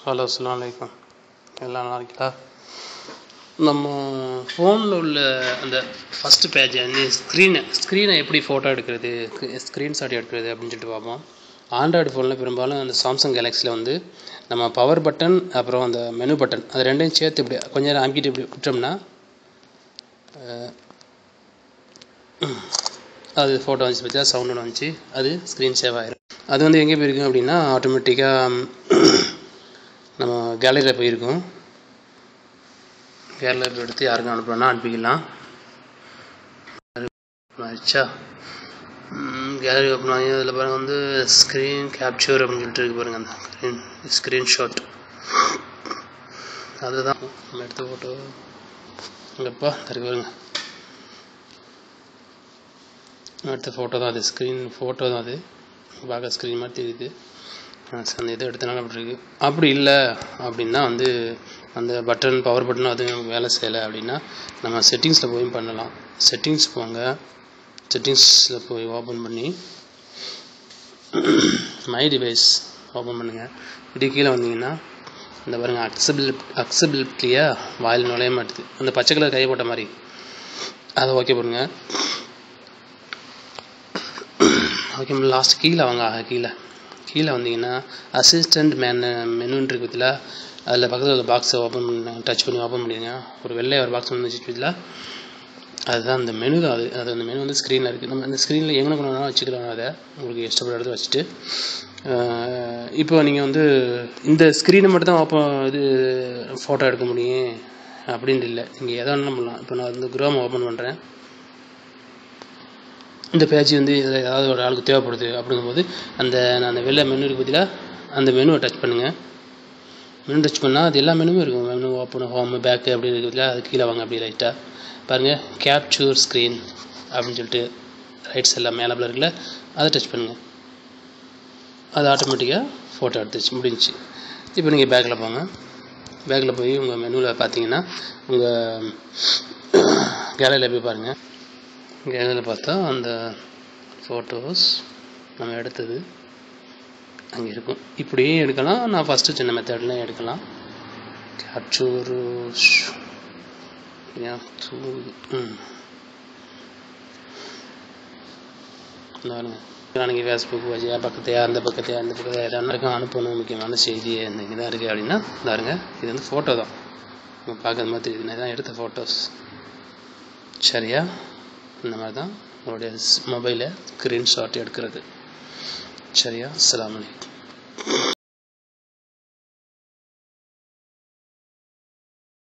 hello அஸ்ஸலாமு அலைக்கும் எல்லாம் நல்லா இருக்கீங்களா நம்ம ஃபோனில் உள்ள அந்த ஃபஸ்ட்டு பேஜ் வந்து ஸ்க்ரீனை ஸ்க்ரீனை எப்படி ஃபோட்டோ எடுக்கிறது ஸ்க்ரீன்ஷாட் எடுக்கிறது அப்படின்னு சொல்லிட்டு பார்ப்போம் ஆண்ட்ராய்டு ஃபோனில் பெரும்பாலும் அந்த சாம்சங் கேலக்ஸியில் வந்து நம்ம பவர் பட்டன் அப்புறம் அந்த மெனு பட்டன் அது ரெண்டையும் சேர்த்து இப்படி கொஞ்ச நேரம் அமுக்கிட்டு இப்படி விட்டோம்னா அஹ், அது ஃபோட்டோ வந்துச்சு பார்த்தா சவுண்டு வந்துச்சு அது ஸ்க்ரீன் சேவ் ஆயிரும் அது வந்து எங்கே போயிருக்கும் அப்படின்னா ஆட்டோமேட்டிக்காக நம்ம கேலரியில் போயிருக்கும் கேலரியில் போய் எடுத்து யாருக்கும் அனுப்பணும்னா அனுப்பிக்கலாம் ஆச்சா கேலரி ஓப்பன் ஆகி அதில் பாருங்கள் வந்து ஸ்க்ரீன் கேப்சர் அப்படின்னு சொல்லிட்டு இருக்கு பாருங்கள் அந்த ஸ்க்ரீன் ஸ்க்ரீன்ஷாட் அதுதான் நம்ம எடுத்த ஃபோட்டோ இங்கப்பா இருக்கு பாருங்க நான் எடுத்த ஃபோட்டோ தான் அது ஸ்க்ரீன் ஃபோட்டோ தான் அது பார்க்க ஸ்க்ரீன் மாதிரி தெரியுது அஹ் அந்த இதை எடுத்தனால அப்படி இருக்கு அப்படி இல்லை அப்படின்னா வந்து அந்த பட்டன் பவர் பட்டன் அதுவும் வேலை செய்யலை அப்படின்னா நம்ம செட்டிங்ஸில் போய் பண்ணலாம் செட்டிங்ஸ் போங்க செட்டிங்ஸில் போய் ஓப்பன் பண்ணி மை டிவைஸ் ஓப்பன் பண்ணுங்கள் இப்படி கீழே வந்தீங்கன்னா இந்த பாருங்க அக்சபிள் அக்சபிலிட்டியா வாயில் நுழைய மாட்டுது அந்த பச்சை கலர் கை போட்ட மாதிரி அதை ஓகே பண்ணுங்க ஓகே லாஸ்ட் கீழே வாங்க ஆக கீழே கீழே வந்தீங்கன்னா அசிஸ்டண்ட் மேனு மெனுன்னு இருக்கு பத்தில அதில் பக்கத்தில் ஒரு பாக்ஸை ஓப்பன் பண்ணி டச் பண்ணி ஓப்பன் பண்ணிடுங்க ஒரு வெள்ளை ஒரு பாக்ஸ் வந்து வச்சுட்டு அதுதான் அந்த மெனு தான் அது அது அந்த மெனு வந்து ஸ்க்ரீனில் இருக்குது நம்ம அந்த ஸ்க்ரீனில் எங்கே கொண்டு வேணாலும் வச்சுக்கலாம் அதை உங்களுக்கு இஷ்டப்பட்ட இடத்துல வச்சுட்டு அஹ் இப்போ நீங்கள் வந்து இந்த ஸ்க்ரீனை மட்டும் தான் ஓப்பன் இது ஃபோட்டோ எடுக்க முடியும் அப்படின்ட்டு இல்லை நீங்கள் எதை வேணாலும் பண்ணலாம் இப்போ நான் வந்து குரோம் ஓப்பன் பண்ணுறேன் இந்த பேஜ் வந்து இதில் ஏதாவது ஒரு ஆளுக்கு தேவைப்படுது அப்படிங்கும்போது அந்த நான் அந்த வெள்ளை மெனு இருக்கு பார்த்தீங்களா அந்த மெனுவை டச் பண்ணுங்கள் மெனு டச் பண்ணால் அது எல்லா மெனுவும் இருக்கும் மெனு ஓப்பன் ஹோம் பேக்கு அப்படி இருக்கு பார்த்தீங்களா அது கீழே வாங்க அப்படி லைட்டாக பாருங்கள் கேப்சூர் ஸ்க்ரீன் அப்படின்னு சொல்லிட்டு ரைட்ஸ் எல்லாம் மேலே இருக்குல்ல அதை டச் பண்ணுங்கள் அது ஆட்டோமேட்டிக்காக ஃபோட்டோ எடுத்துச்சு முடிஞ்சுச்சு இப்போ நீங்கள் பேக்கில் போங்க பேக்கில் போய் உங்கள் மெனுவில் பார்த்தீங்கன்னா உங்கள் கேலரியில் போய் பாருங்கள் கேலரியில் பார்த்தா அந்த ஃபோட்டோஸ் நம்ம எடுத்தது அங்கே இருக்கும் இப்படியும் எடுக்கலாம் நான் ஃபஸ்ட்டு சின்ன மெத்தட்லையும் எடுக்கலாம் கேப்சூர் ம் நாளைக்கு ஃபேஸ்புக் வழியா பக்கத்தையா அந்த பக்கத்தையா அந்த பக்கத்தையா எல்லாருக்கும் அனுப்பணும் முக்கியமான செய்தி அந்த இதாக இருக்குது அப்படின்னா பாருங்க இது வந்து ஃபோட்டோ தான் நம்ம பார்க்குற மாதிரி தெரியுது நான் தான் எடுத்த ஃபோட்டோஸ் சரியா இந்த மாதிரி தான் உங்களுடைய மொபைலை ஸ்க்ரீன்ஷாட் எடுக்கிறது சரியா அஸ்ஸலாமு அலைக்கும்